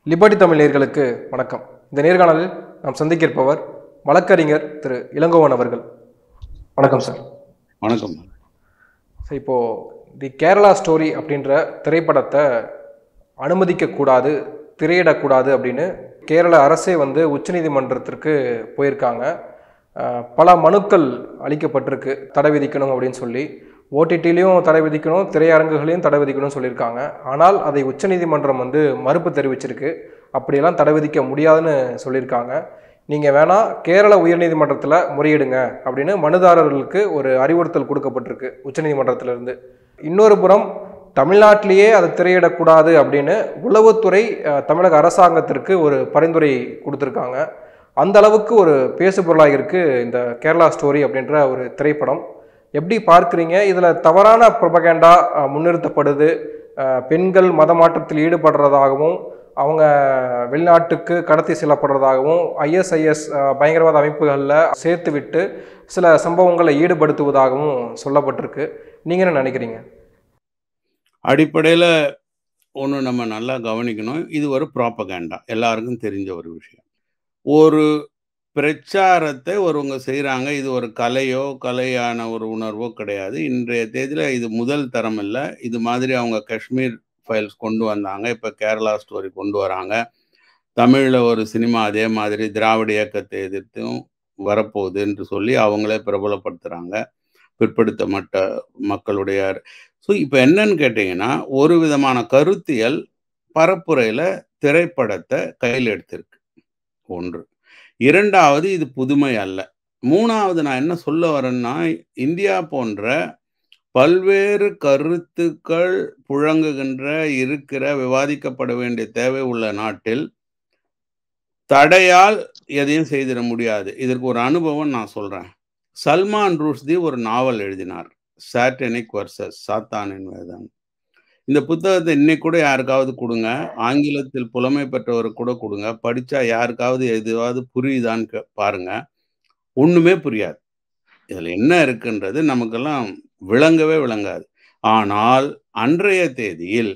Liberty Tamil நேயர்களுக்கு வணக்கம் இந்த நேர்காணலில் நாம் சந்திக்க இருப்பவர் வழக்கறிஞர் திரு இளங்கோவன் அவர்கள் வணக்கம் சார் வணக்கம் சார் இப்போ தி கேரளா ஸ்டோரி அப்படின்ற திரைப்படத்தை அனுமதிக்கக்கூடாது திரையிடக்கூடாது அப்படின்னு கேரள அரசே வந்து உச்சநீதிமன்றத்திற்கு போயிருக்காங்க அஹ், பல மனுக்கள் அளிக்கப்பட்டிருக்கு தடை விதிக்கணும் அப்படின்னு சொல்லி ஓடிடிலையும் தடை விதிக்கணும் திரையரங்குகளையும் தடை விதிக்கணும்னு சொல்லியிருக்காங்க ஆனால் அதை உச்சநீதிமன்றம் வந்து மறுப்பு தெரிவிச்சிருக்கு அப்படியெல்லாம் தடை விதிக்க முடியாதுன்னு சொல்லியிருக்காங்க நீங்கள் வேணா கேரள உயர்நீதிமன்றத்தில் முறையிடுங்க அப்படின்னு மனுதாரர்களுக்கு ஒரு அறிவுறுத்தல் கொடுக்கப்பட்டிருக்கு உச்சநீதிமன்றத்திலிருந்து இன்னொரு புறம் தமிழ்நாட்டிலேயே அதை திரையிடக்கூடாது அப்படின்னு உளவுத்துறை அஹ், தமிழக அரசாங்கத்திற்கு ஒரு பரிந்துரை கொடுத்துருக்காங்க அந்த அளவுக்கு ஒரு பேசுபொருளாக இருக்கு இந்த கேரளா ஸ்டோரி அப்படின்ற ஒரு திரைப்படம் எப்படி பார்க்குறீங்க இதில் தவறான ப்ரொபகேண்டா முன்னிறுத்தப்படுது அஹ், பெண்கள் மத மாற்றத்தில் ஈடுபடுறதாகவும் அவங்க வெளிநாட்டுக்கு கடத்தி செல்லப்படுறதாகவும் ஐஎஸ்ஐஎஸ் பயங்கரவாத அமைப்புகளில் சேர்த்து விட்டு சில சம்பவங்களை ஈடுபடுத்துவதாகவும் சொல்லப்பட்டிருக்கு நீங்கள் என்ன நினைக்கிறீங்க அடிப்படையில் ஒன்று நம்ம நல்லா கவனிக்கணும் இது ஒரு ப்ராப்பகேண்டா எல்லாருக்கும் தெரிஞ்ச ஒரு விஷயம் ஒரு பிரச்சாரத்தை ஒருவங்க செய்கிறாங்க இது ஒரு கலையோ கலையான ஒரு உணர்வோ கிடையாது இன்றைய தேதியில் இது முதல் தரம் இல்லை இது மாதிரி அவங்க காஷ்மீர் ஃபைல்ஸ் கொண்டு வந்தாங்க இப்போ கேரளா ஸ்டோரி கொண்டு வராங்க தமிழில் ஒரு சினிமா அதே மாதிரி திராவிட இயக்கத்தை எதிர்த்தும் வரப்போகுது என்று சொல்லி அவங்களே பிரபலப்படுத்துகிறாங்க பிற்படுத்தப்பட்ட மக்களுடைய ஸோ இப்போ என்னன்னு கேட்டிங்கன்னா ஒரு விதமான கருத்தியல் பரப்புரையில் திரைப்படத்தை கையில் எடுத்திருக்கு ஒன்று இரண்டாவது இது புதுமை அல்ல மூணாவது நான் என்ன சொல்ல வரேன்னா இந்தியா போன்ற பல்வேறு கருத்துக்கள் புழங்குகின்ற இருக்கிற விவாதிக்கப்பட வேண்டிய தேவை உள்ள நாட்டில் தடையால் எதையும் செய்திட முடியாது இதற்கு ஒரு அனுபவம் நான் சொல்றேன் சல்மான் ருஷ்தி ஒரு நாவல் எழுதினார் சாட்டனிக் வர்சஸ் சாத்தானின் வேதம் இந்த புத்தகத்தை இன்னைக்கு கூட யாருக்காவது கொடுங்க ஆங்கிலத்தில் புலமை பெற்றவருக்கு கூட கொடுங்க படிச்சா யாருக்காவது எதுவாவது புரியுதான்னு கே- பாருங்க ஒண்ணுமே புரியாது இதுல என்ன இருக்குன்றது நமக்கெல்லாம் விளங்கவே விளங்காது ஆனால் அன்றைய தேதியில்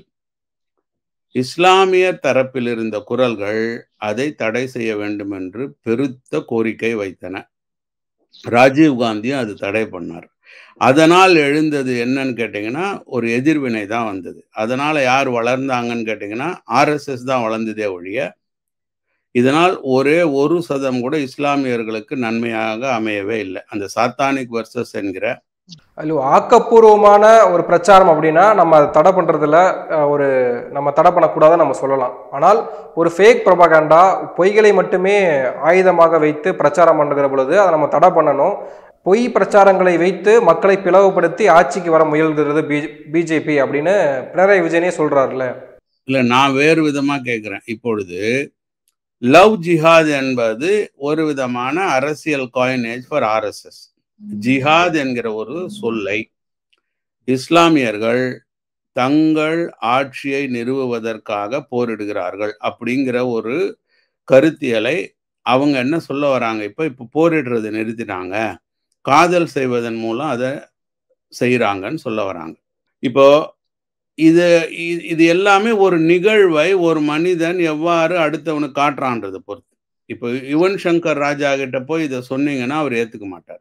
இஸ்லாமியர் தரப்பில் இருந்த குரல்கள் அதை தடை செய்ய வேண்டும் என்று பெருத்த கோரிக்கை வைத்தன ராஜீவ் காந்தியும் அது தடை பண்ணார் அதனால் எழுந்தது என்னன்னு கேட்டிங்கன்னா ஒரு எதிர்வினை தான் வந்தது அதனால யார் வளர்ந்தாங்கன்னு கேட்டிங்கன்னா ஆர்எஸ்எஸ் தான் வளர்ந்ததே ஒழிய இதனால் ஒரே ஒரு சதம் கூட இஸ்லாமியர்களுக்கு நன்மையாக அமையவே இல்லை அந்த சாத்தானிக் வர்சஸ் என்கிற அதில் ஆக்கப்பூர்வமான ஒரு பிரச்சாரம் அப்படின்னா நம்ம அதை தடை பண்ணுறதுல ஒரு நம்ம தடை பண்ணக்கூடாதுன்னு நம்ம சொல்லலாம் ஆனால் ஒரு ஃபேக் ப்ரொபகண்டா பொய்களை மட்டுமே ஆயுதமாக வைத்து பிரச்சாரம் பண்ணுகிற பொழுது அதை நம்ம தடை பண்ணணும் பொய் பிரச்சாரங்களை வைத்து மக்களை பிளவுபடுத்தி ஆட்சிக்கு வர முயல்கிறது பி பிஜேபி அப்படின்னு பினராயி விஜயனே சொல்றாருல்ல இல்லை நான் வேறு விதமாக கேட்குறேன் இப்பொழுது லவ் ஜிஹாத் என்பது ஒரு விதமான அரசியல் காயினேஜ் ஃபார் ஆர்எஸ்எஸ் ஜிஹாத் என்கிற ஒரு சொல்லை இஸ்லாமியர்கள் தங்கள் ஆட்சியை நிறுவுவதற்காக போரிடுகிறார்கள் அப்படிங்கிற ஒரு கருத்தியலை அவங்க என்ன சொல்ல வராங்க இப்போ இப்போ போரிடுறது நிறுத்திட்டாங்க காதல் செய்வதன் மூலம் அதை செய்கிறாங்கன்னு சொல்ல வராங்க இப்போ இது இ- இது எல்லாமே ஒரு நிகழ்வை ஒரு மனிதன் எவ்வாறு அடுத்தவனுக்கு காட்டுறான்றதை பொறுத்து இப்போ யுவன் சங்கர் ராஜா கிட்ட போய் இதை சொன்னீங்கன்னா அவர் ஏத்துக்க மாட்டார்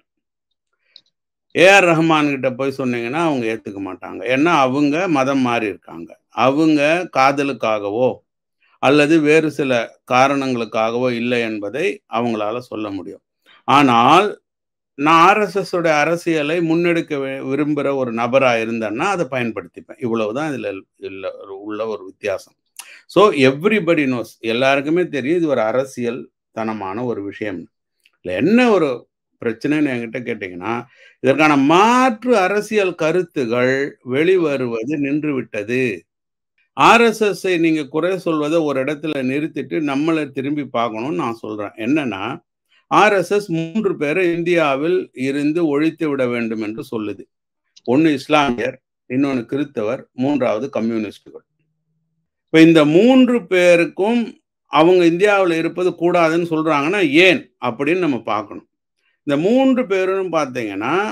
ஏஆர் ரஹ்மான் கிட்ட போய் சொன்னீங்கன்னா அவங்க ஏத்துக்க மாட்டாங்க ஏன்னா அவங்க மதம் மாறி இருக்காங்க அவங்க காதலுக்காகவோ அல்லது வேறு சில காரணங்களுக்காகவோ இல்லை என்பதை அவங்களால சொல்ல முடியும் ஆனால் நான் ஆர்எஸ்எஸ் உடைய அரசியலை முன்னெடுக்க வி- விரும்புகிற ஒரு நபராக இருந்தேன்னா அதை பயன்படுத்திப்பேன் இவ்வளவுதான் இதில் இல்ல உள்ள ஒரு வித்தியாசம் ஸோ எவ்ரிபடி நோஸ் எல்லாருக்குமே தெரியும் இது ஒரு அரசியல் தனமான ஒரு விஷயம் இல்லை என்ன ஒரு பிரச்சனைன்னு என்கிட்ட கேட்டிங்கன்னா இதற்கான மாற்று அரசியல் கருத்துகள் வெளிவருவது நின்று விட்டது ஆர்எஸ்எஸ்ஸை நீங்க குறை சொல்வதை ஒரு இடத்துல நிறுத்திட்டு நம்மளை திரும்பி பார்க்கணும்னு நான் சொல்றேன் என்னன்னா ஆர்எஸ்எஸ் மூன்று பேரை இந்தியாவில் இருந்து ஒழித்து விட வேண்டும் என்று சொல்லுது ஒன்னு இஸ்லாமியர் இன்னொன்னு கிறித்தவர் மூன்றாவது கம்யூனிஸ்டுகள் இப்ப இந்த மூன்று பேருக்கும் அவங்க இந்தியாவில் இருப்பது கூடாதுன்னு சொல்றாங்கன்னா ஏன் அப்படின்னு நம்ம பார்க்கணும் இந்த மூன்று பேரும் பார்த்தீங்கன்னா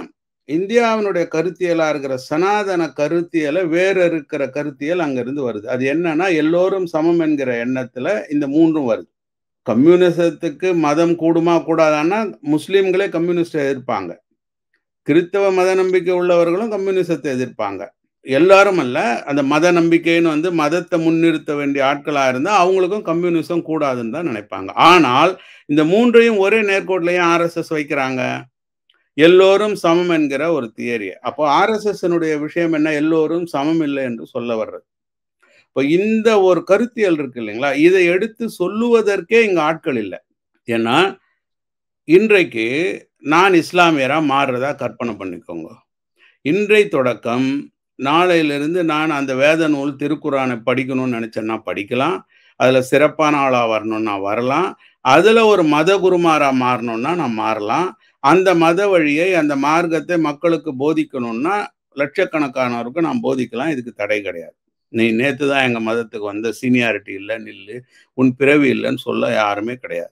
இந்தியாவினுடைய கருத்தியலா இருக்கிற சனாதன கருத்தியலை வேற இருக்கிற கருத்தியல் அங்கிருந்து வருது அது என்னன்னா எல்லோரும் சமம் என்கிற எண்ணத்துல இந்த மூன்றும் வருது கம்யூனிசத்துக்கு மதம் கூடுமா கூடாதான்னா முஸ்லீம்களே கம்யூனிஸ்டை எதிர்ப்பாங்க கிறித்தவ மத நம்பிக்கை உள்ளவர்களும் கம்யூனிசத்தை எதிர்ப்பாங்க எல்லாரும் அல்ல அந்த மத நம்பிக்கைன்னு வந்து மதத்தை முன்னிறுத்த வேண்டிய ஆட்களா இருந்தா அவங்களுக்கும் கம்யூனிசம் கூடாதுன்னு தான் நினைப்பாங்க ஆனால் இந்த மூன்றையும் ஒரே நேர்கோட்லையும் ஆர்எஸ்எஸ் வைக்கிறாங்க எல்லோரும் சமம் என்கிற ஒரு தியரி அப்போ ஆர்எஸ்எஸ் விஷயம் என்ன எல்லோரும் சமம் இல்லை என்று சொல்ல வர்றது இப்போ இந்த ஒரு கருத்தியல் இருக்கு இல்லைங்களா இதை எடுத்து சொல்லுவதற்கே இங்க ஆட்கள் இல்லை ஏன்னா இன்றைக்கு நான் இஸ்லாமியரா மாறுறதா கற்பனை பண்ணிக்கோங்க இன்றை தொடக்கம் நாளையிலிருந்து நான் அந்த வேத நூல் திருக்குறானை படிக்கணும்னு நினைச்சேன்னா படிக்கலாம் அதுல சிறப்பான ஆளா வரணும்னா வரலாம் அதுல ஒரு மத குருமாரா மாறணும்னா நான் மாறலாம் அந்த மத வழியை அந்த மார்க்கத்தை மக்களுக்கு போதிக்கணும்னா லட்சக்கணக்கானவருக்கு நான் போதிக்கலாம் இதுக்கு தடை கிடையாது நீ நேத்து தான் எங்க மதத்துக்கு வந்த சீனியாரிட்டி இல்லை நில்லு உன் பிறவி இல்லைன்னு சொல்ல யாருமே கிடையாது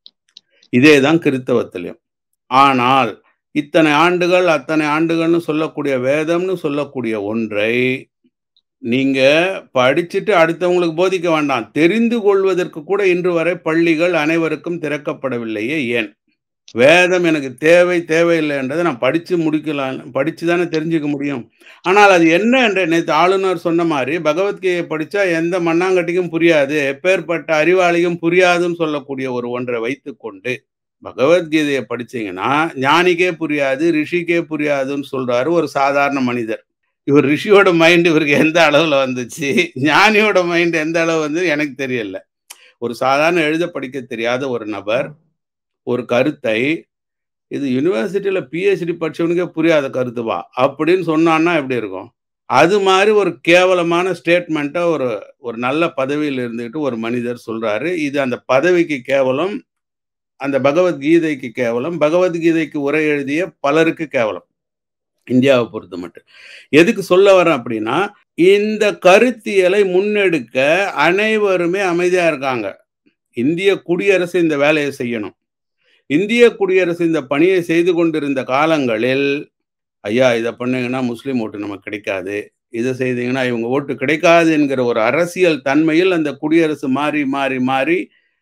இதே தான் கிறித்தவத்திலையும் ஆனால் இத்தனை ஆண்டுகள் அத்தனை ஆண்டுகள்னு சொல்லக்கூடிய வேதம்னு சொல்லக்கூடிய ஒன்றை நீங்க படிச்சுட்டு அடுத்தவங்களுக்கு போதிக்க வேண்டாம் தெரிந்து கொள்வதற்கு கூட இன்று வரை பள்ளிகள் அனைவருக்கும் திறக்கப்படவில்லையே ஏன் வேதம் எனக்கு தேவை தேவையில்லை என்றதை நான் படிச்சு முடிக்கலாம் படிச்சு தானே தெரிஞ்சுக்க முடியும் ஆனால் அது என்ன என்ற நேற்று ஆளுநர் சொன்ன மாதிரி பகவத்கீதையை படிச்சா எந்த மண்ணாங்கட்டிக்கும் புரியாது எப்பேற்பட்ட அறிவாளியும் புரியாதுன்னு சொல்லக்கூடிய ஒரு ஒன்றை வைத்துக்கொண்டு பகவத்கீதையை படிச்சீங்கன்னா ஞானிக்கே புரியாது ரிஷிக்கே புரியாதுன்னு சொல்றாரு ஒரு சாதாரண மனிதர் இவர் ரிஷியோட மைண்ட் இவருக்கு எந்த அளவுல வந்துச்சு ஞானியோட மைண்ட் எந்த அளவு வந்து எனக்கு தெரியல ஒரு சாதாரண எழுத படிக்க தெரியாத ஒரு நபர் ஒரு கருத்தை இது யூனிவர்சிட்டியில பிஹெச்டி படிச்சவனுக்கே புரியாத கருத்துவா அப்படின்னு சொன்னான்னா எப்படி இருக்கும் அது மாதிரி ஒரு கேவலமான ஸ்டேட்மெண்ட்டை ஒரு ஒரு நல்ல பதவியில் இருந்துக்கிட்டு ஒரு மனிதர் சொல்றாரு இது அந்த பதவிக்கு கேவலம் அந்த பகவத்கீதைக்கு கேவலம் பகவத்கீதைக்கு உரை எழுதிய பலருக்கு கேவலம் இந்தியாவை பொறுத்த மட்டும் எதுக்கு சொல்ல வரேன் அப்படின்னா இந்த கருத்தியலை முன்னெடுக்க அனைவருமே அமைதியா இருக்காங்க இந்திய குடியரசு இந்த வேலையை செய்யணும் இந்திய குடியரசு இந்த பணியை செய்து கொண்டிருந்த காலங்களில் ஐயா இதை பண்ணீங்கன்னா முஸ்லீம் ஓட்டு நமக்கு கிடைக்காது இதை செய்தீங்கன்னா இவங்க ஓட்டு கிடைக்காது என்கிற ஒரு அரசியல் தன்மையில் அந்த குடியரசு மாறி மாறி மாறி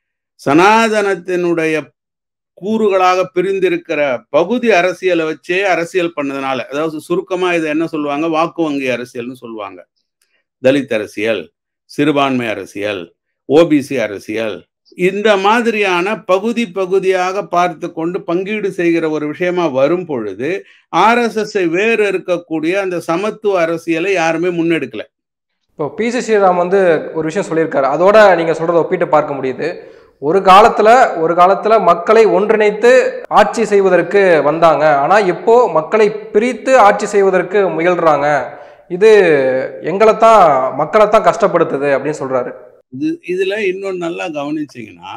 சனாதனத்தினுடைய கூறுகளாக பிரிந்திருக்கிற பகுதி அரசியலை வச்சே அரசியல் பண்ணதுனால அதாவது சுருக்கமா இதை என்ன சொல்லுவாங்க வாக்கு வங்கி அரசியல்னு சொல்லுவாங்க தலித் அரசியல் சிறுபான்மை அரசியல் ஓபிசி அரசியல் இந்த மாதிரியான பகுதி பகுதியாக பார்த்து கொண்டு பங்கீடு செய்கிற ஒரு விஷயமா வரும் பொழுது ஆர்எஸ்எஸ் வேறு இருக்கக்கூடிய அந்த சமத்துவ அரசியலை யாருமே முன்னெடுக்கல இப்போ பிசி ஸ்ரீராம் வந்து ஒரு விஷயம் சொல்லியிருக்காரு அதோட நீங்க சொல்றதை ஒப்பிட்டு பார்க்க முடியுது ஒரு காலத்துல ஒரு காலத்துல மக்களை ஒன்றிணைத்து ஆட்சி செய்வதற்கு வந்தாங்க ஆனா இப்போ மக்களை பிரித்து ஆட்சி செய்வதற்கு முயல்றாங்க இது எங்களை தான் மக்களை தான் கஷ்டப்படுத்துது அப்படின்னு சொல்றாரு இது இதுல இன்னொன்று நல்லா கவனிச்சிங்கன்னா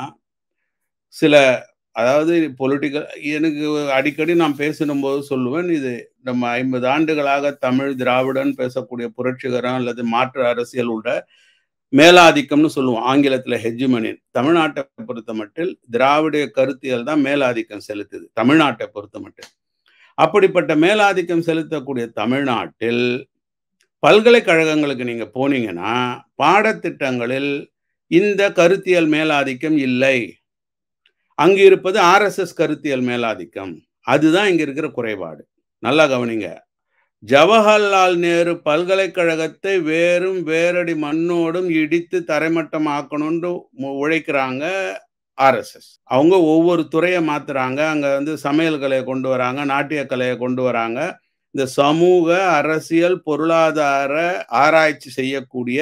சில அதாவது பொலிட்டிக்கல் எனக்கு அடிக்கடி நான் பேசினும்போது சொல்லுவேன் இது நம்ம ஐம்பது ஆண்டுகளாக தமிழ் திராவிடன் பேசக்கூடிய புரட்சிகரம் அல்லது மாற்று அரசியல் உள்ள மேலாதிக்கம்னு சொல்லுவோம் ஆங்கிலத்தில் ஹெஜ்மனின் தமிழ்நாட்டை பொறுத்த மட்டில் திராவிட கருத்தியல் தான் மேலாதிக்கம் செலுத்துது தமிழ்நாட்டை பொறுத்த மட்டில் அப்படிப்பட்ட மேலாதிக்கம் செலுத்தக்கூடிய தமிழ்நாட்டில் பல்கலைக்கழகங்களுக்கு நீங்க போனீங்கன்னா பாடத்திட்டங்களில் இந்த கருத்தியல் மேலாதிக்கம் இல்லை அங்கு இருப்பது ஆர்எஸ்எஸ் கருத்தியல் மேலாதிக்கம் அதுதான் இங்க இருக்கிற குறைபாடு நல்லா கவனிங்க ஜவஹர்லால் நேரு பல்கலைக்கழகத்தை வேறும் வேரடி மண்ணோடும் இடித்து தரைமட்டமாக்கணும்னு உழைக்கிறாங்க ஆர்எஸ்எஸ் அவங்க ஒவ்வொரு துறையை மாத்துறாங்க அங்க வந்து சமையல் கலையை கொண்டு வராங்க நாட்டிய கலையை கொண்டு வராங்க இந்த சமூக அரசியல் பொருளாதார ஆராய்ச்சி செய்யக்கூடிய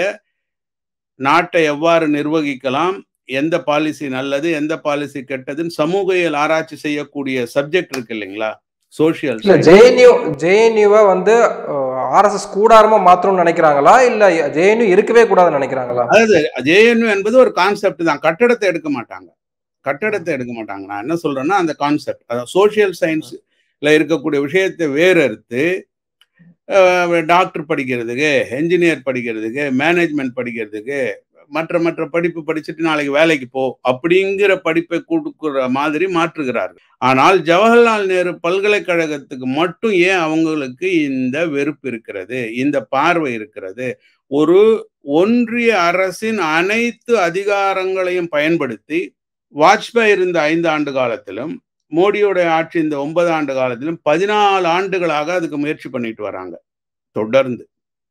நாட்டை எவ்வாறு நிர்வகிக்கலாம் எந்த பாலிசி நல்லது எந்த பாலிசி கெட்டதுன்னு சமூகியல் ஆராய்ச்சி செய்யக்கூடிய சப்ஜெக்ட் இருக்கு இல்லைங்களா சோசியல் இல்ல ஜேஎன்யூ ஜேஎன்யூவை வந்து ஆர்எஸ்எஸ் கூடாரமா மாத்தணும்னு நினைக்கிறாங்களா இல்ல ஜேஎன்யூ இருக்கவே கூடாதுன்னு நினைக்கிறாங்களா அதாவது ஜேஎன்யூ என்பது ஒரு கான்செப்ட் தான் கட்டடத்தை எடுக்க மாட்டாங்க கட்டடத்தை எடுக்க மாட்டாங்க நான் என்ன சொல்றேன்னா அந்த கான்செப்ட் அதாவது சோசியல் சயின்ஸ்ல இருக்கக்கூடிய விஷயத்தை வேறறுத்து டாக்டர் படிக்கிறதுக்கு என்ஜினியர் படிக்கிறதுக்கு மேனேஜ்மெண்ட் படிக்கிறதுக்கு மற்ற மற்ற படிப்பு படிச்சுட்டு நாளைக்கு வேலைக்கு போ அப்படிங்கிற படிப்பை கொடுக்குற மாதிரி மாற்றுகிறார்கள் ஆனால் ஜவஹர்லால் நேரு பல்கலைக்கழகத்துக்கு மட்டும் ஏன் அவங்களுக்கு இந்த வெறுப்பு இருக்கிறது இந்த பார்வை இருக்கிறது ஒரு ஒன்றிய அரசின் அனைத்து அதிகாரங்களையும் பயன்படுத்தி வாஜ்பாய் இருந்த ஐந்து ஆண்டு காலத்திலும் மோடியோட ஆட்சி இந்த ஒன்பது ஆண்டு காலத்திலும் பதினாலு ஆண்டுகளாக அதுக்கு முயற்சி பண்ணிட்டு வராங்க தொடர்ந்து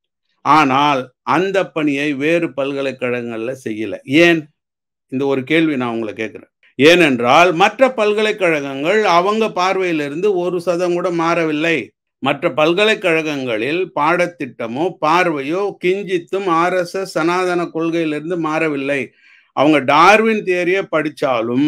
ஆனால் அந்த பணியை வேறு பல்கலைக்கழகங்கள்ல செய்யல ஏன் இந்த ஒரு கேள்வி நான் உங்களை கேட்கிறேன் ஏனென்றால் மற்ற பல்கலைக்கழகங்கள் அவங்க பார்வையிலிருந்து ஒரு சதம் கூட மாறவில்லை மற்ற பல்கலைக்கழகங்களில் பாடத்திட்டமோ பார்வையோ கிஞ்சித்தும் ஆர்எஸ்எஸ் சனாதன கொள்கையிலிருந்து மாறவில்லை அவங்க டார்வின் தியரியை படித்தாலும்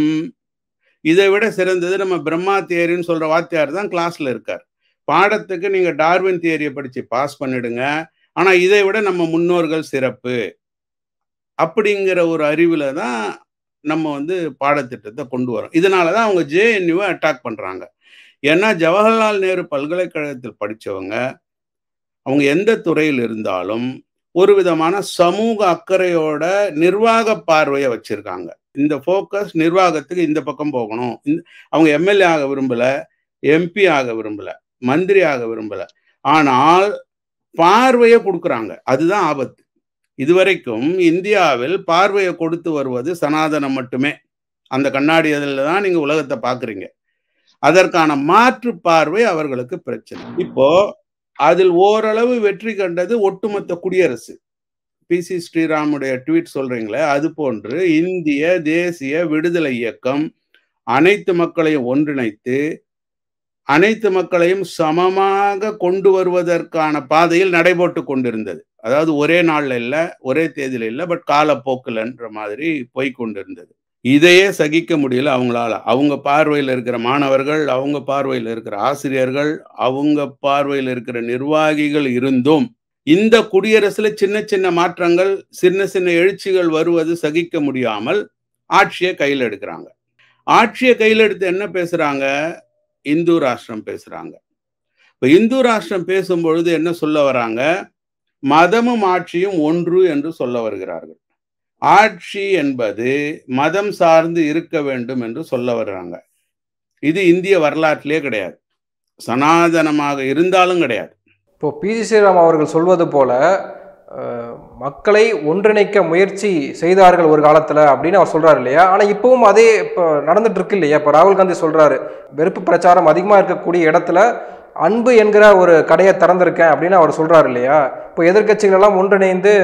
இதை விட சிறந்தது நம்ம பிரம்மா தியரின்னு சொல்ற வாத்தியார் தான் கிளாஸ்ல இருக்கார் பாடத்துக்கு நீங்க டார்வின் தியரியை படிச்சு பாஸ் பண்ணிடுங்க ஆனா இதை விட நம்ம முன்னோர்கள் சிறப்பு அப்படிங்கிற ஒரு அறிவுல தான் நம்ம வந்து பாடத்திட்டத்தை கொண்டு வரோம் இதனால தான் அவங்க ஜேஎன்யூவை அட்டாக் பண்றாங்க ஏன்னா ஜவஹர்லால் நேரு பல்கலைக்கழகத்தில் படித்தவங்க அவங்க எந்த துறையில் இருந்தாலும் ஒரு விதமான சமூக அக்கறையோட நிர்வாக பார்வையை வச்சிருக்காங்க இந்த ஃபோக்கஸ் நிர்வாகத்துக்கு இந்த பக்கம் போகணும் அவங்க எம்எல்ஏ ஆக விரும்பல எம்பி ஆக விரும்பல மந்திரி ஆக விரும்பல ஆனால் பார்வையை கொடுக்குறாங்க அதுதான் ஆபத்து இதுவரைக்கும் இந்தியாவில் பார்வையை கொடுத்து வருவது சனாதனம் மட்டுமே அந்த கண்ணாடி அதில் தான் நீங்க உலகத்தை பாக்குறீங்க அதற்கான மாற்று பார்வை அவர்களுக்கு பிரச்சனை இப்போ அதில் ஓரளவு வெற்றி கண்டது ஒட்டுமொத்த குடியரசு பி சி ஸ்ரீராமுடைய ட்வீட் சொல்றீங்களே அது போன்று இந்திய தேசிய விடுதலை இயக்கம் அனைத்து மக்களையும் ஒன்றிணைத்து அனைத்து மக்களையும் சமமாக கொண்டு வருவதற்கான பாதையில் நடைபோட்டு கொண்டிருந்தது அதாவது ஒரே நாள்ல இல்லை ஒரே தேதியில இல்லை பட் காலப்போக்கில்ன்ற மாதிரி போய் கொண்டிருந்தது இதையே சகிக்க முடியல அவங்களால அவங்க பார்வையில் இருக்கிற மாணவர்கள் அவங்க பார்வையில் இருக்கிற ஆசிரியர்கள் அவங்க பார்வையில் இருக்கிற நிர்வாகிகள் இருந்தும் இந்த குடியரசுல சின்ன சின்ன மாற்றங்கள் சின்ன சின்ன எழுச்சிகள் வருவது சகிக்க முடியாமல் ஆட்சியை கையில் எடுக்கிறாங்க ஆட்சியை கையில் எடுத்து என்ன பேசுறாங்க இந்து ராஷ்டிரம் பேசுறாங்க இப்ப இந்து ராஷ்டிரம் பேசும் பொழுது என்ன சொல்ல வராங்க மதமும் ஆட்சியும் ஒன்று என்று சொல்ல வருகிறார்கள் ஆட்சி என்பது மதம் சார்ந்து இருக்க வேண்டும் என்று சொல்ல வர்றாங்க இது இந்திய வரலாற்றிலே கிடையாது சனாதனமாக இருந்தாலும் கிடையாது இப்போ பிஜி ஸ்ரீராம் அவர்கள் சொல்வது போல மக்களை ஒன்றிணைக்க முயற்சி செய்தார்கள் ஒரு காலத்தில் அப்படின்னு அவர் சொல்கிறாரு இல்லையா ஆனால் இப்பவும் அதே இப்போ நடந்துட்டு இருக்கு இல்லையா இப்போ ராகுல் காந்தி சொல்கிறாரு வெறுப்பு பிரச்சாரம் அதிகமாக இருக்கக்கூடிய இடத்துல அன்பு என்கிற ஒரு கடையை திறந்திருக்கேன் அப்படின்னு அவர் சொல்கிறாரு இல்லையா இப்போ எதிர்கட்சிகள் எல்லாம் ஒன்றிணைந்து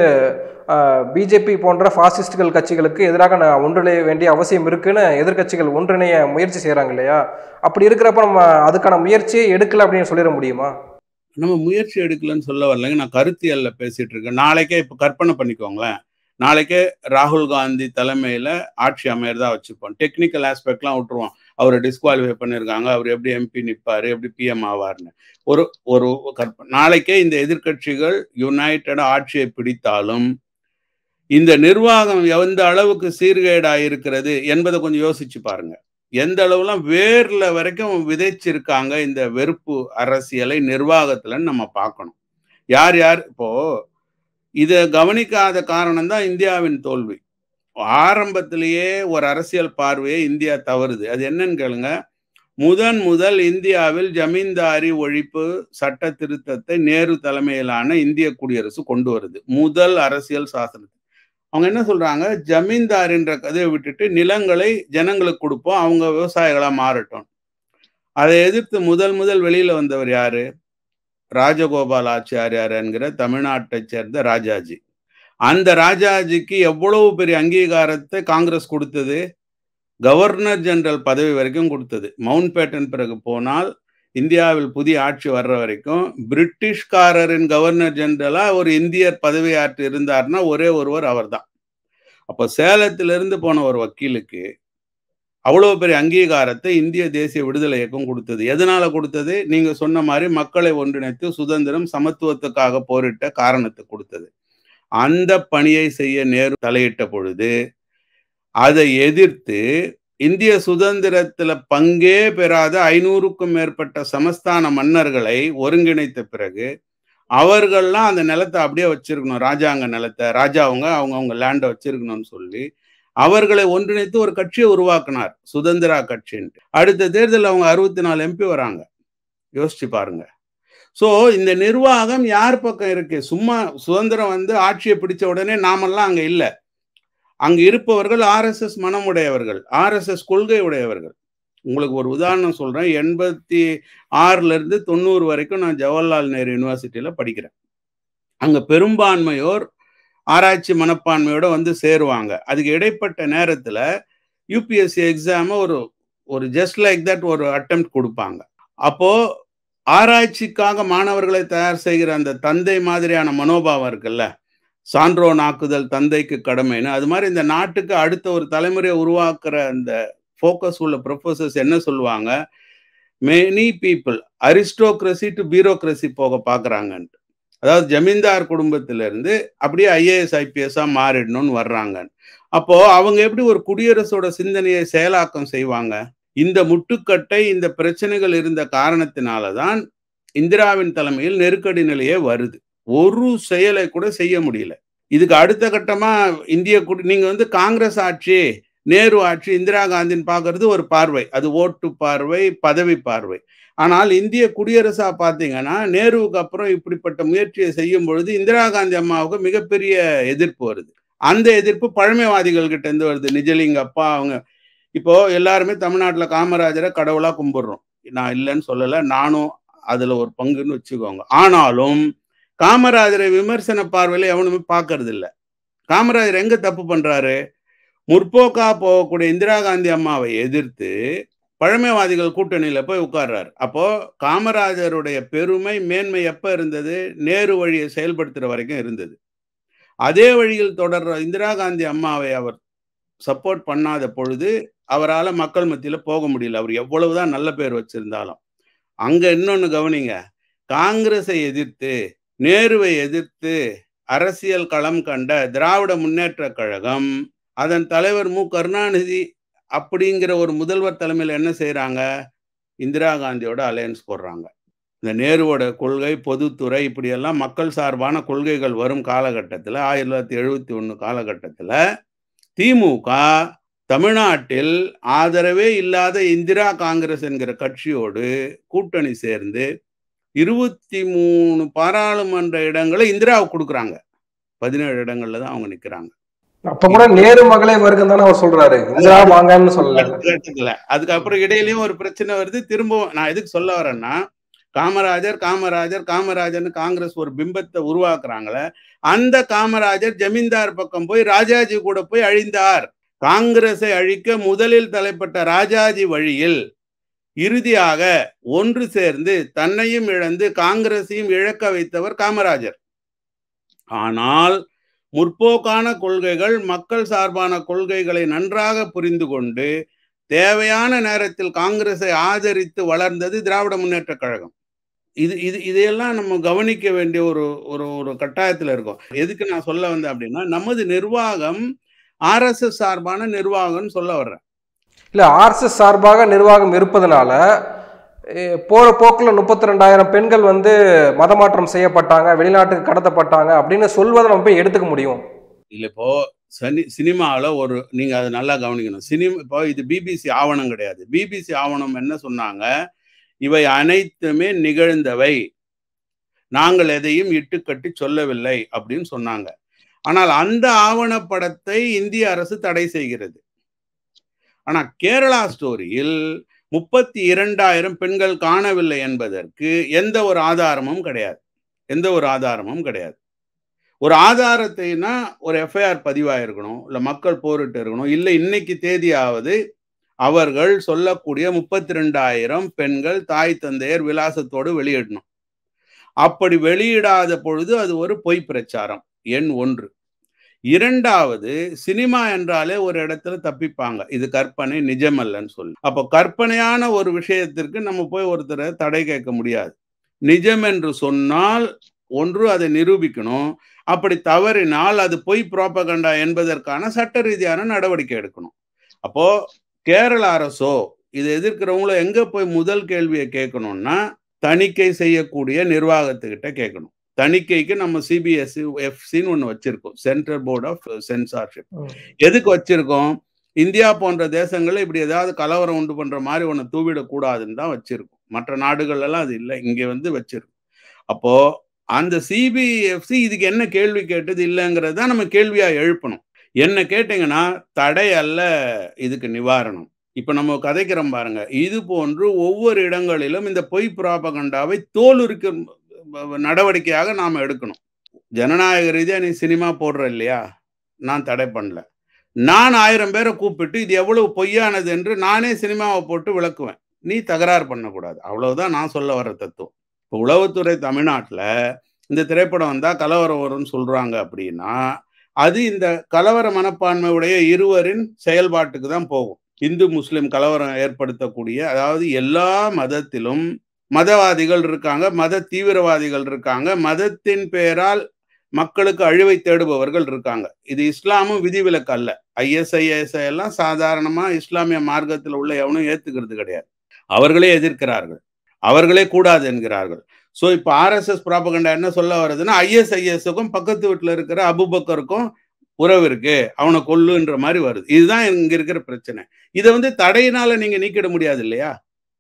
பிஜேபி போன்ற பாசிஸ்டுகள் கட்சிகளுக்கு எதிராக நான் ஒன்றிணைய வேண்டிய அவசியம் இருக்குன்னு எதிர்கட்சிகள் ஒன்றிணைய முயற்சி செய்கிறாங்க இல்லையா அப்படி இருக்கிறப்ப நம்ம அதுக்கான முயற்சியை எடுக்கல அப்படின்னு சொல்லிட முடியுமா நம்ம முயற்சி எடுக்கலன்னு சொல்ல வரலங்க நான் கருத்தியல்ல பேசிட்டு இருக்கேன் நாளைக்கே இப்போ கற்பனை பண்ணிக்கோங்களேன் நாளைக்கே ராகுல் காந்தி தலைமையில ஆட்சி அமையறதா வச்சுப்போம் டெக்னிக்கல் ஆஸ்பெக்ட்லாம் விட்டுருவோம் அவரை டிஸ்குவாலிஃபை பண்ணியிருக்காங்க அவர் எப்படி எம்பி நிற்பாரு எப்படி பிஎம் ஆவார்னு ஒரு ஒரு கற்பனை நாளைக்கே இந்த எதிர்கட்சிகள் யுனைடெட் ஆட்சியை பிடித்தாலும் இந்த நிர்வாகம் எந்த அளவுக்கு சீர்கேடா இருக்கிறது என்பதை கொஞ்சம் யோசிச்சு பாருங்க எந்த அளவுலாம் வேர்ல வரைக்கும் விதைச்சிருக்காங்க இந்த வெறுப்பு அரசியலை நிர்வாகத்துல நம்ம பார்க்கணும் யார் யார் இப்போ இதை கவனிக்காத காரணம் தான் இந்தியாவின் தோல்வி ஆரம்பத்திலேயே ஒரு அரசியல் பார்வையை இந்தியா தவறுது அது என்னன்னு கேளுங்க முதன் முதல் இந்தியாவில் ஜமீன்தாரி ஒழிப்பு சட்ட திருத்தத்தை நேரு தலைமையிலான இந்திய குடியரசு கொண்டு வருது முதல் அரசியல் சாசனத்தை அவங்க என்ன சொல்றாங்க ஜமீன்தாரின்ற கதையை விட்டுட்டு நிலங்களை ஜனங்களுக்கு கொடுப்போம் அவங்க விவசாயிகளா மாறட்டும் அதை எதிர்த்து முதல் முதல் வெளியில வந்தவர் யாரு ராஜகோபால் ஆச்சாரியார் என்கிற தமிழ்நாட்டை சேர்ந்த ராஜாஜி அந்த ராஜாஜிக்கு எவ்வளவு பெரிய அங்கீகாரத்தை காங்கிரஸ் கொடுத்தது கவர்னர் ஜெனரல் பதவி வரைக்கும் கொடுத்தது மவுண்ட் பேட்டன் பிறகு போனால் இந்தியாவில் புதிய ஆட்சி வர்ற வரைக்கும் பிரிட்டிஷ்காரரின் கவர்னர் ஜெனரலா ஒரு இந்தியர் பதவியாற்று இருந்தார்னா ஒரே ஒருவர் அவர் தான் அப்போ சேலத்திலிருந்து போன ஒரு வக்கீலுக்கு அவ்வளவு பெரிய அங்கீகாரத்தை இந்திய தேசிய விடுதலை இயக்கம் கொடுத்தது எதனால கொடுத்தது நீங்க சொன்ன மாதிரி மக்களை ஒன்றிணைத்து சுதந்திரம் சமத்துவத்துக்காக போரிட்ட காரணத்தை கொடுத்தது அந்த பணியை செய்ய நேரு தலையிட்ட பொழுது அதை எதிர்த்து இந்திய சுதந்திரத்துல பங்கே பெறாத ஐநூறுக்கும் மேற்பட்ட சமஸ்தான மன்னர்களை ஒருங்கிணைத்த பிறகு அவர்கள்லாம் அந்த நிலத்தை அப்படியே வச்சிருக்கணும் ராஜாங்க நிலத்தை ராஜாவங்க அவங்க அவங்க லேண்டை வச்சிருக்கணும்னு சொல்லி அவர்களை ஒன்றிணைத்து ஒரு கட்சியை உருவாக்குனார் சுதந்திரா கட்சின்ட்டு அடுத்த தேர்தலில் அவங்க அறுபத்தி நாலு எம்பி வராங்க யோசிச்சு பாருங்க ஸோ இந்த நிர்வாகம் யார் பக்கம் இருக்கு சும்மா சுதந்திரம் வந்து ஆட்சியை பிடிச்ச உடனே நாமெல்லாம் அங்கே இல்லை அங்கு இருப்பவர்கள் ஆர்எஸ்எஸ் மனமுடையவர்கள் ஆர்எஸ்எஸ் கொள்கை உடையவர்கள் உங்களுக்கு ஒரு உதாரணம் சொல்றேன் எண்பத்தி ஆறுல இருந்து தொண்ணூறு வரைக்கும் நான் ஜவஹர்லால் நேரு யூனிவர்சிட்டியில படிக்கிறேன் அங்க பெரும்பான்மையோர் ஆராய்ச்சி மனப்பான்மையோட வந்து சேருவாங்க அதுக்கு இடைப்பட்ட நேரத்துல யூபிஎஸ்சி எக்ஸாம ஒரு ஒரு ஜஸ்ட் லைக் தட் ஒரு அட்டம் கொடுப்பாங்க அப்போ ஆராய்ச்சிக்காக மாணவர்களை தயார் செய்கிற அந்த தந்தை மாதிரியான மனோபாவம் இருக்குல்ல சான்றோ நாக்குதல் தந்தைக்கு கடமைன்னு அது மாதிரி இந்த நாட்டுக்கு அடுத்த ஒரு தலைமுறையை உருவாக்குற அந்த ஃபோக்கஸ் உள்ள ப்ரொஃபசர்ஸ் என்ன சொல்லுவாங்க many people aristocracy to bureaucracy போக பார்க்குறாங்கன்ட்டு அதாவது ஜமீன்தார் குடும்பத்திலிருந்து அப்படியே ஐஏஎஸ் ஐபிஎஸ்ஸா மாறிடணும்னு வர்றாங்க அப்போ அவங்க எப்படி ஒரு குடியரசோட சிந்தனையை செயலாக்கம் செய்வாங்க இந்த முட்டுக்கட்டை இந்த பிரச்சனைகள் இருந்த காரணத்தினால தான் இந்திராவின் தலைமையில் நெருக்கடி நிலையே வருது ஒரு செயலை கூட செய்ய முடியல இதுக்கு அடுத்த கட்டமா இந்திய குடி நீங்க வந்து காங்கிரஸ் ஆட்சி நேரு ஆட்சி இந்திரா காந்தின்னு பார்க்கறது ஒரு பார்வை அது ஓட்டு பார்வை பதவி பார்வை ஆனால் இந்திய குடியரசா பார்த்தீங்கன்னா நேருவுக்கு அப்புறம் இப்படிப்பட்ட முயற்சியை செய்யும் பொழுது இந்திரா காந்தி அம்மாவுக்கு மிகப்பெரிய எதிர்ப்பு வருது அந்த எதிர்ப்பு பழமைவாதிகள் கிட்ட இருந்து வருது நிஜலிங்க அப்பா அவங்க இப்போ எல்லாருமே தமிழ்நாட்டில் காமராஜரை கடவுளா கும்பிடுறோம் நான் இல்லைன்னு சொல்லலை நானும் அதுல ஒரு பங்குன்னு வச்சுக்கோங்க ஆனாலும் காமராஜரை விமர்சன பார்வையில எவனுமே பார்க்கறது இல்லை காமராஜர் எங்க தப்பு பண்றாரு முற்போக்கா போகக்கூடிய இந்திரா காந்தி அம்மாவை எதிர்த்து பழமைவாதிகள் கூட்டணியில போய் உட்கார்றாரு அப்போ காமராஜருடைய பெருமை மேன்மை எப்ப இருந்தது நேரு வழியை செயல்படுத்துற வரைக்கும் இருந்தது அதே வழியில் தொடர்ற இந்திரா காந்தி அம்மாவை அவர் சப்போர்ட் பண்ணாத பொழுது அவரால் மக்கள் மத்தியில போக முடியல அவர் எவ்வளவுதான் நல்ல பேர் வச்சிருந்தாலும் அங்க இன்னொன்னு கவனிங்க காங்கிரஸை எதிர்த்து நேருவை எதிர்த்து அரசியல் களம் கண்ட திராவிட முன்னேற்ற கழகம் அதன் தலைவர் மு கருணாநிதி அப்படிங்கிற ஒரு முதல்வர் தலைமையில் என்ன செய்யறாங்க இந்திரா காந்தியோட அலையன்ஸ் போடுறாங்க இந்த நேருவோட கொள்கை பொதுத்துறை இப்படியெல்லாம் மக்கள் சார்பான கொள்கைகள் வரும் காலகட்டத்தில் ஆயிரத்தி தொள்ளாயிரத்தி எழுபத்தி ஒன்று காலகட்டத்தில் திமுக தமிழ்நாட்டில் ஆதரவே இல்லாத இந்திரா காங்கிரஸ் என்கிற கட்சியோடு கூட்டணி சேர்ந்து இருபத்தி மூணு பாராளுமன்ற இடங்களை இந்திராவுக்கு கொடுக்குறாங்க பதினேழு இடங்கள்ல தான் அவங்க நிக்கிறாங்க அப்ப கூட நேரு மகளே வருகம் தானே அவர் சொல்றாரு இந்திரா வாங்கன்னு சொல்லல கட்டத்துல அதுக்கப்புறம் இடையிலயும் ஒரு பிரச்சனை வருது திரும்பவும் நான் எதுக்கு சொல்ல வரேன்னா காமராஜர் காமராஜர் காமராஜர்னு காங்கிரஸ் ஒரு பிம்பத்தை உருவாக்குறாங்களே அந்த காமராஜர் ஜமீன்தார் பக்கம் போய் ராஜாஜி கூட போய் அழிந்தார் காங்கிரஸை அழிக்க முதலில் தலைப்பட்ட ராஜாஜி வழியில் இறுதியாக ஒன்று சேர்ந்து தன்னையும் இழந்து காங்கிரஸையும் இழக்க வைத்தவர் காமராஜர் ஆனால் முற்போக்கான கொள்கைகள் மக்கள் சார்பான கொள்கைகளை நன்றாக புரிந்து கொண்டு தேவையான நேரத்தில் காங்கிரஸை ஆதரித்து வளர்ந்தது திராவிட முன்னேற்ற கழகம் இது இது இதையெல்லாம் நம்ம கவனிக்க வேண்டிய ஒரு ஒரு ஒரு கட்டாயத்தில் இருக்கும் எதுக்கு நான் சொல்ல வந்தேன் அப்படின்னா நமது நிர்வாகம் ஆர்எஸ்எஸ் சார்பான நிர்வாகம்னு சொல்ல வர்றேன் இல்ல ஆர்எஸ்எஸ் சார்பாக நிர்வாகம் இருப்பதனால eh, போற போக்குல முப்பத்தி ரெண்டாயிரம் பெண்கள் வந்து மதமாற்றம் செய்யப்பட்டாங்க வெளிநாட்டுக்கு கடத்தப்பட்டாங்க அப்படின்னு சொல்வதை நம்ம போய் எடுத்துக்க முடியும் இல்ல இப்போ சனி சினிமாவில் ஒரு நீங்க அதை நல்லா கவனிக்கணும் சினிமா இப்போ இது பிபிசி ஆவணம் கிடையாது பிபிசி ஆவணம் என்ன சொன்னாங்க இவை அனைத்துமே நிகழ்ந்தவை நாங்கள் எதையும் இட்டுக்கட்டி சொல்லவில்லை அப்படின்னு சொன்னாங்க ஆனால் அந்த ஆவணப்படத்தை இந்திய அரசு தடை செய்கிறது ஆனா கேரளா ஸ்டோரியில் முப்பத்தி இரண்டாயிரம் பெண்கள் காணவில்லை என்பதற்கு எந்த ஒரு ஆதாரமும் கிடையாது எந்த ஒரு ஆதாரமும் கிடையாது ஒரு ஆதாரத்தைனா ஒரு எஃப்ஐஆர் பதிவாயிருக்கணும் இல்லை மக்கள் போரிட்டு இருக்கணும் இல்லை இன்னைக்கு தேதியாவது அவர்கள் சொல்லக்கூடிய முப்பத்தி ரெண்டாயிரம் பெண்கள் தாய் தந்தையர் விலாசத்தோடு வெளியிடணும் அப்படி வெளியிடாத பொழுது அது ஒரு பொய் பிரச்சாரம் எண் ஒன்று இரண்டாவது சினிமா என்றாலே ஒரு இடத்துல தப்பிப்பாங்க இது கற்பனை நிஜமல்லன்னு சொல்லி அப்போ கற்பனையான ஒரு விஷயத்திற்கு நம்ம போய் ஒருத்தரை தடை கேட்க முடியாது நிஜம் என்று சொன்னால் ஒன்று அதை நிரூபிக்கணும் அப்படி தவறினால் அது பொய் புரோபகண்டா என்பதற்கான சட்ட ரீதியான நடவடிக்கை எடுக்கணும் அப்போ கேரள அரசோ இதை எதிர்க்கிறவங்கள எங்க போய் முதல் கேள்வியை கேட்கணும்னா தணிக்கை செய்யக்கூடிய நிர்வாகத்துக்கிட்ட கேட்கணும் தணிக்கைக்கு நம்ம சிபிஎஸ்சி எஃப்சின்னு ஒன்று வச்சிருக்கோம் சென்ட்ரல் போர்ட் ஆஃப் சென்சார்ஷிப் ம். எதுக்கு வச்சிருக்கோம் இந்தியா போன்ற தேசங்கள்ல இப்படி ஏதாவது கலவரம் உண்டு பண்ற மாதிரி ஒன்று தூவிடக்கூடாதுன்னு தான் வச்சிருக்கோம் மற்ற நாடுகள் எல்லாம் அது இல்லை இங்க வந்து வச்சிருக்கோம் அப்போ அந்த சிபிஎஃப்சி இதுக்கு என்ன கேள்வி கேட்டது இல்லைங்கிறது தான் நம்ம கேள்வியா எழுப்பணும் என்ன கேட்டீங்கன்னா தடை அல்ல இதுக்கு நிவாரணம் இப்ப நம்ம கதைக்கிறோம் பாருங்க இது போன்று ஒவ்வொரு இடங்களிலும் இந்த பொய் பிராபகண்டாவை தோலுரிக்க நடவடிக்கையாக நாம் எடுக்கணும் ஜனநாயக ரீதியா நீ சினிமா போடுற இல்லையா நான் தடை பண்ணல நான் ஆயிரம் பேரை கூப்பிட்டு இது எவ்வளவு பொய்யானது என்று நானே சினிமாவை போட்டு விளக்குவேன் நீ தகராறு பண்ணக்கூடாது அவ்வளவுதான் நான் சொல்ல வர தத்துவம் இப்போ உளவுத்துறை தமிழ்நாட்டில் இந்த திரைப்படம் வந்தா கலவரம் வரும்னு சொல்றாங்க அப்படின்னா அது இந்த கலவர மனப்பான்மை உடைய இருவரின் செயல்பாட்டுக்கு தான் போகும் இந்து முஸ்லிம் கலவரம் ஏற்படுத்தக்கூடிய அதாவது எல்லா மதத்திலும் மதவாதிகள் இருக்காங்க மத தீவிரவாதிகள் இருக்காங்க மதத்தின் பெயரால் மக்களுக்கு அழிவை தேடுபவர்கள் இருக்காங்க இது இஸ்லாமும் விதிவிலக்கு அல்ல ஐஎஸ்ஐஎஸ் எல்லாம் சாதாரணமா இஸ்லாமிய மார்க்கத்தில் உள்ள எவனும் ஏத்துக்கிறது கிடையாது அவர்களே எதிர்க்கிறார்கள் அவர்களே கூடாது என்கிறார்கள் ஸோ இப்போ ஆர்எஸ்எஸ் ப்ராபகண்டா என்ன சொல்ல வருதுன்னா ஐஎஸ்ஐஎஸ்க்கும் பக்கத்து வீட்டில் இருக்கிற அபுபக்கருக்கும் உறவு இருக்கு அவனை கொல்லுன்ற மாதிரி வருது இதுதான் இங்க இருக்கிற பிரச்சனை இதை வந்து தடையினால நீங்க நீக்கிட முடியாது இல்லையா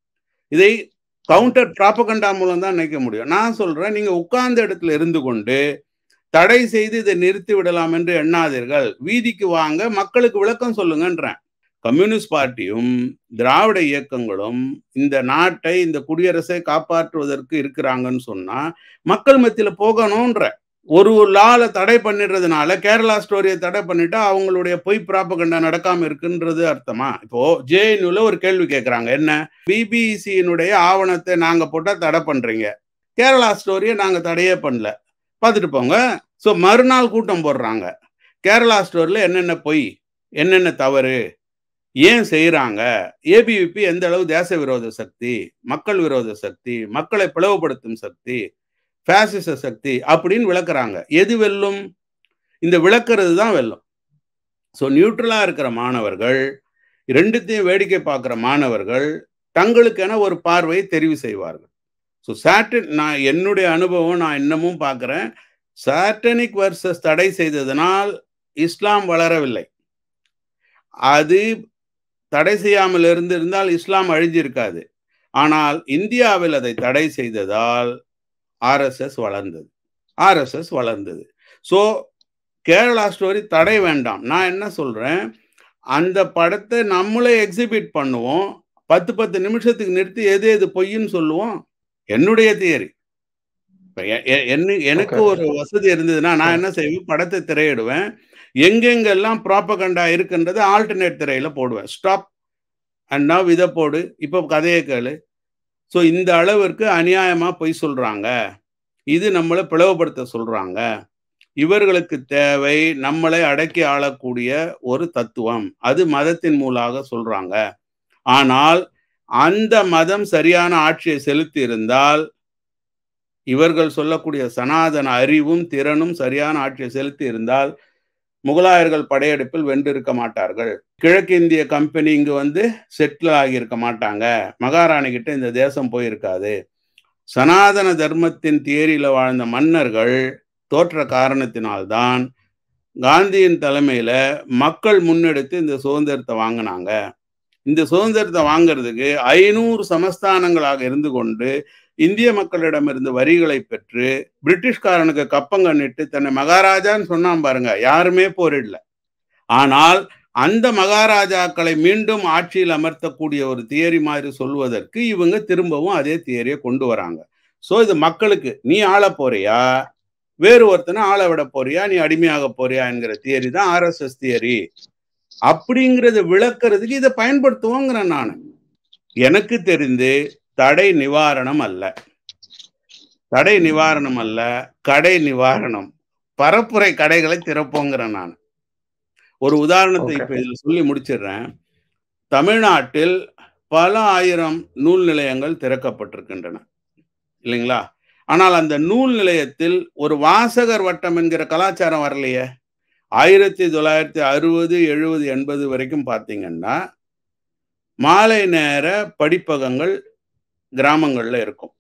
இதை கவுண்டர் ப்ராபகண்டா மூலம் தான் நினைக்க முடியும் நான் சொல்றேன் நீங்க உட்கார்ந்த இடத்துல இருந்து கொண்டு தடை செய்து இதை நிறுத்தி விடலாம் என்று எண்ணாதீர்கள் வீதிக்கு வாங்க மக்களுக்கு விளக்கம் சொல்லுங்கன்றேன் கம்யூனிஸ்ட் பார்ட்டியும் திராவிட இயக்கங்களும் இந்த நாட்டை இந்த குடியரசை காப்பாற்றுவதற்கு இருக்கிறாங்கன்னு சொன்னா மக்கள் மத்தியில போகணும்ன்ற ஒரு ஒரு லால தடை பண்ணிடுறதுனால கேரளா ஸ்டோரியை தடை பண்ணிட்டா அவங்களுடைய பொய் பிராப்பகண்டா நடக்காம இருக்குன்றது அர்த்தமா இப்போ ஜேஎன்யூல ஒரு கேள்வி கேட்கறாங்க என்ன பிபிசியினுடைய ஆவணத்தை நாங்க போட்டா தடை பண்றீங்க கேரளா ஸ்டோரியை நாங்க தடையே பண்ணல பார்த்துட்டு போங்க ஸோ மறுநாள் கூட்டம் போடுறாங்க கேரளா ஸ்டோரியில் என்னென்ன பொய் என்னென்ன தவறு ஏன் செய்கிறாங்க ஏபிவிபி எந்த அளவு தேச விரோத சக்தி மக்கள் விரோத சக்தி மக்களை பிளவுபடுத்தும் சக்தி ஃபேசிச சக்தி அப்படின்னு விளக்குறாங்க எது வெல்லும் இந்த விளக்குறது தான் வெல்லும் ஸோ நியூட்ரலாக இருக்கிற மாணவர்கள் ரெண்டுத்தையும் வேடிக்கை பார்க்குற மாணவர்கள் தங்களுக்கென ஒரு பார்வையை தெரிவு செய்வார்கள் ஸோ சாட்டன் நான் என்னுடைய அனுபவம் நான் இன்னமும் பார்க்குறேன் சாட்டனிக் வர்சஸ் தடை செய்ததனால் இஸ்லாம் வளரவில்லை அது தடை செய்யாமல் இருந்திருந்தால் இஸ்லாம் அழிஞ்சிருக்காது ஆனால் இந்தியாவில் அதை தடை செய்ததால் ஆர்எஸ்எஸ் வளர்ந்தது ஆர்எஸ்எஸ் வளர்ந்தது ஸோ கேரளா ஸ்டோரி தடை வேண்டாம் நான் என்ன சொல்றேன் அந்த படத்தை நம்மளே எக்ஸிபிட் பண்ணுவோம் பத்து பத்து நிமிஷத்துக்கு நிறுத்தி எது எது பொய்ன்னு சொல்லுவோம் என்னுடைய தியரி எனக்கு ஒரு வசதி இருந்ததுன்னா நான் என்ன செய்வேன் படத்தை திரையிடுவேன் எங்கெங்கெல்லாம் ப்ராப்பகண்டா இருக்குன்றது ஆல்டர்னேட் திரையில போடுவேன் ஸ்டாப் அண்ட் நவ் இதை போடு இப்போ கதையை கேளு ஸோ இந்த அளவிற்கு அநியாயமா பொய் சொல்றாங்க இது நம்மளை பிளவுபடுத்த சொல்றாங்க இவர்களுக்கு தேவை நம்மளை அடக்கி ஆளக்கூடிய ஒரு தத்துவம் அது மதத்தின் மூலாக சொல்றாங்க ஆனால் அந்த மதம் சரியான ஆட்சியை செலுத்தி இருந்தால் இவர்கள் சொல்லக்கூடிய சனாதன அறிவும் திறனும் சரியான ஆட்சியை செலுத்தி இருந்தால் முகலாயர்கள் படையெடுப்பில் வென்றிருக்க மாட்டார்கள் கிழக்கிந்திய கம்பெனி இங்கு வந்து செட்டில் ஆகியிருக்க மாட்டாங்க மகாராணி கிட்ட இந்த தேசம் போயிருக்காது சனாதன தர்மத்தின் தியரியில வாழ்ந்த மன்னர்கள் தோற்ற காரணத்தினால்தான் காந்தியின் தலைமையில மக்கள் முன்னெடுத்து இந்த சுதந்திரத்தை வாங்கினாங்க இந்த சுதந்திரத்தை வாங்கிறதுக்கு ஐநூறு சமஸ்தானங்களாக இருந்து கொண்டு இந்திய மக்களிடமிருந்து வரிகளை பெற்று பிரிட்டிஷ்காரனுக்கு கப்பங்கண்ணிட்டு தன்னை மகாராஜான்னு சொன்னான் பாருங்க யாருமே போரிடல ஆனால் அந்த மகாராஜாக்களை மீண்டும் ஆட்சியில் அமர்த்தக்கூடிய ஒரு தியரி மாதிரி சொல்வதற்கு இவங்க திரும்பவும் அதே தியரியை கொண்டு வராங்க ஸோ இது மக்களுக்கு நீ ஆள போறியா வேறு ஒருத்தனை ஆள விட போறியா நீ அடிமையாக போறியா என்கிற தியரி தான் ஆர்எஸ்எஸ் தியரி அப்படிங்கிறத விளக்குறதுக்கு இதை பயன்படுத்துவோங்கிறேன் நான் எனக்கு தெரிந்து தடை நிவாரணம் அல்ல தடை நிவாரணம் அல்ல கடை நிவாரணம் பரப்புரை கடைகளை திறப்போங்கிறேன் நான் ஒரு உதாரணத்தை இப்ப இதில் சொல்லி முடிச்சிடுறேன் தமிழ்நாட்டில் பல ஆயிரம் நூல் நிலையங்கள் திறக்கப்பட்டிருக்கின்றன இல்லைங்களா ஆனால் அந்த நூல் நிலையத்தில் ஒரு வாசகர் வட்டம் என்கிற கலாச்சாரம் வரலையே ஆயிரத்தி தொள்ளாயிரத்தி அறுபது எழுபது எண்பது வரைக்கும் பார்த்தீங்கன்னா மாலை நேர படிப்பகங்கள் கிராமங்களில் இருக்கும்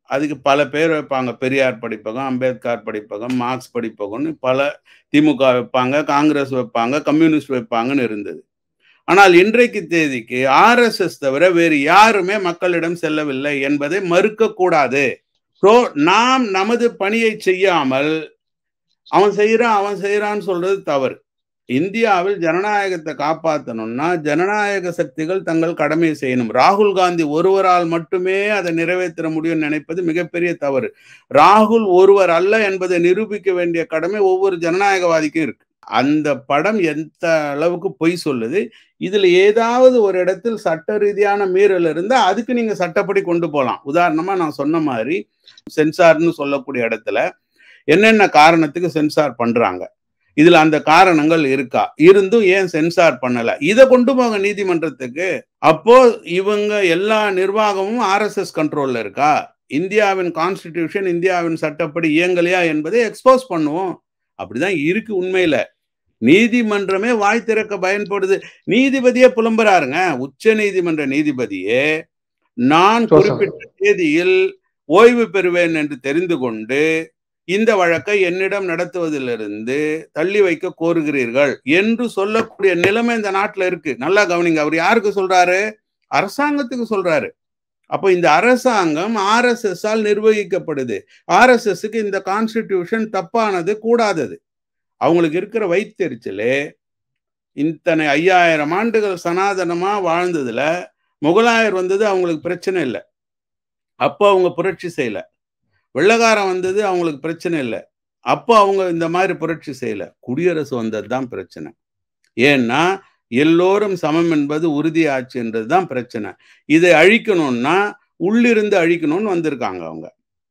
அதுக்கு பல பேர் வைப்பாங்க பெரியார் படிப்பகம் அம்பேத்கர் படிப்பகம் மார்க்ஸ் படிப்பகம்னு பல திமுக வைப்பாங்க காங்கிரஸ் வைப்பாங்க கம்யூனிஸ்ட் வைப்பாங்கன்னு இருந்தது ஆனால் இன்றைக்கு தேதிக்கு ஆர்எஸ்எஸ் தவிர வேறு யாருமே மக்களிடம் செல்லவில்லை என்பதை மறுக்கக்கூடாது ஸோ நாம் நமது பணியை செய்யாமல் அவன் செய்யறான் அவன் செய்யறான்னு சொல்றது தவறு இந்தியாவில் ஜனநாயகத்தை காப்பாற்றணும்னா ஜனநாயக சக்திகள் தங்கள் கடமையை செய்யணும் ராகுல் காந்தி ஒருவரால் மட்டுமே அதை நிறைவேற்ற முடியும்னு நினைப்பது மிகப்பெரிய தவறு ராகுல் ஒருவர் அல்ல என்பதை நிரூபிக்க வேண்டிய கடமை ஒவ்வொரு ஜனநாயகவாதிக்கும் இருக்கு அந்த படம் எந்த அளவுக்கு பொய் சொல்லுது இதுல ஏதாவது ஒரு இடத்தில் சட்ட ரீதியான மீறல் இருந்தா அதுக்கு நீங்க சட்டப்படி கொண்டு போகலாம் உதாரணமா நான் சொன்ன மாதிரி சென்சார்னு சொல்லக்கூடிய இடத்துல என்னென்ன காரணத்துக்கு சென்சார் பண்றாங்க இதுல அந்த காரணங்கள் இருக்கா இருந்தும் ஏன் சென்சார் பண்ணல இதை கொண்டு போங்க நீதிமன்றத்துக்கு அப்போ இவங்க எல்லா நிர்வாகமும் ஆர்எஸ்எஸ் கண்ட்ரோல்ல இருக்கா இந்தியாவின் கான்ஸ்டிடியூஷன் இந்தியாவின் சட்டப்படி இயங்கலையா என்பதை எக்ஸ்போஸ் பண்ணுவோம் அப்படிதான் இருக்கு உண்மையில நீதிமன்றமே வாய் திறக்க பயன்படுது நீதிபதியே புலம்புறாருங்க உச்ச நீதிமன்ற நீதிபதியே நான் குறிப்பிட்ட தேதியில் ஓய்வு பெறுவேன் என்று தெரிந்து கொண்டு இந்த வழக்கை என்னிடம் நடத்துவதிலிருந்து தள்ளி வைக்க கோருகிறீர்கள் என்று சொல்லக்கூடிய நிலைமை இந்த நாட்டில் இருக்கு நல்லா கவனிங்க அவர் யாருக்கு சொல்றாரு அரசாங்கத்துக்கு சொல்றாரு அப்போ இந்த அரசாங்கம் ஆர்எஸ்எஸ் ஆல் நிர்வகிக்கப்படுது ஆர்எஸ்எஸ்க்கு இந்த கான்ஸ்டிடியூஷன் தப்பானது கூடாதது அவங்களுக்கு இருக்கிற வைத்தெரிச்சலே இத்தனை ஐயாயிரம் ஆண்டுகள் சனாதனமா வாழ்ந்ததுல முகலாயர் வந்தது அவங்களுக்கு பிரச்சனை இல்லை அப்போ அவங்க புரட்சி செய்யல வெள்ளக்காரன் வந்தது அவங்களுக்கு பிரச்சனை இல்லை அப்போ அவங்க இந்த மாதிரி புரட்சி செய்யல குடியரசு வந்தது தான் பிரச்சனை ஏன்னா எல்லோரும் சமம் என்பது உறுதியாச்சு என்றது தான் பிரச்சனை இதை அழிக்கணும்னா உள்ளிருந்து அழிக்கணும்னு வந்திருக்காங்க அவங்க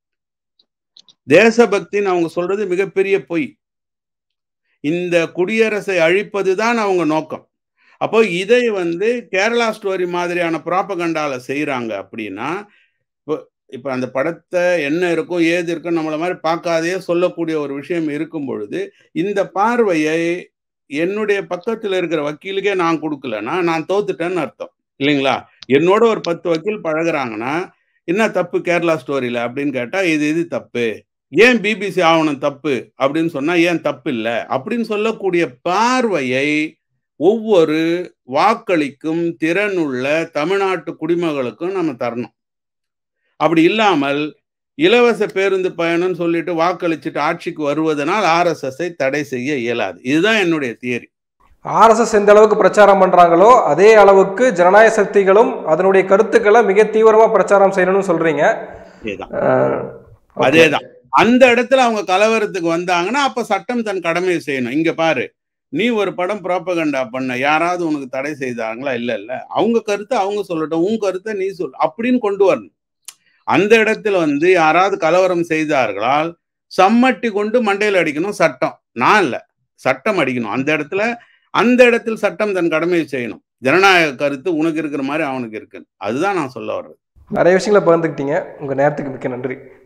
தேசபக்தின்னு அவங்க சொல்றது மிகப்பெரிய பொய் இந்த குடியரசை அழிப்பது தான் அவங்க நோக்கம் அப்போ இதை வந்து கேரளா ஸ்டோரி மாதிரியான ப்ராப்பகண்டால செய்யறாங்க அப்படின்னா இப்போ அந்த படத்தை என்ன இருக்கும் ஏது இருக்கும் நம்மள மாதிரி பார்க்காதே சொல்லக்கூடிய ஒரு விஷயம் இருக்கும் பொழுது இந்த பார்வையை என்னுடைய பக்கத்தில் இருக்கிற வக்கீலுக்கே நான் கொடுக்கலன்னா நான் தோத்துட்டேன்னு அர்த்தம் இல்லைங்களா என்னோட ஒரு பத்து வக்கீல் பழகுறாங்கன்னா என்ன தப்பு கேரளா ஸ்டோரியில அப்படின்னு கேட்டா இது இது தப்பு ஏன் பிபிசி ஆவணம் தப்பு அப்படின்னு சொன்னா ஏன் தப்பு இல்லை அப்படின்னு சொல்லக்கூடிய பார்வையை ஒவ்வொரு வாக்களிக்கும் திறனுள்ள தமிழ்நாட்டு குடிமகளுக்கும் நம்ம தரணும் அப்படி இல்லாமல் இலவச பேருந்து பயணம்னு சொல்லிட்டு வாக்களிச்சுட்டு ஆட்சிக்கு வருவதனால் ஆர்எஸ்எஸ்ஐ தடை செய்ய இயலாது இதுதான் என்னுடைய தியரி ஆர்எஸ்எஸ் எந்த அளவுக்கு பிரச்சாரம் பண்றாங்களோ அதே அளவுக்கு ஜனநாயக சக்திகளும் அதனுடைய கருத்துக்களை மிக தீவிரமா பிரச்சாரம் செய்யணும்னு சொல்றீங்க அதேதான் அந்த இடத்துல அவங்க கலவரத்துக்கு வந்தாங்கன்னா அப்ப சட்டம் தன் கடமையை செய்யணும் இங்க பாரு நீ ஒரு படம் ப்ராப்பகண்டா பண்ண யாராவது உனக்கு தடை செய்தாங்களா இல்ல இல்ல அவங்க கருத்தை அவங்க சொல்லட்டும் உன் கருத்தை நீ சொல் அப்படின்னு கொண்டு வரணும் அந்த இடத்துல வந்து யாராவது கலவரம் செய்தார்களால் சம்மட்டி கொண்டு மண்டையில் அடிக்கணும் சட்டம் நான் இல்லை சட்டம் அடிக்கணும் அந்த இடத்துல அந்த இடத்தில் சட்டம் தன் கடமையை செய்யணும் ஜனநாயக கருத்து உனக்கு இருக்கிற மாதிரி அவனுக்கு இருக்கு அதுதான் நான் சொல்ல வர்றது நிறைய விஷயங்களை பகிர்ந்துக்கிட்டீங்க உங்க நேரத்துக்கு மிக்க நன்றி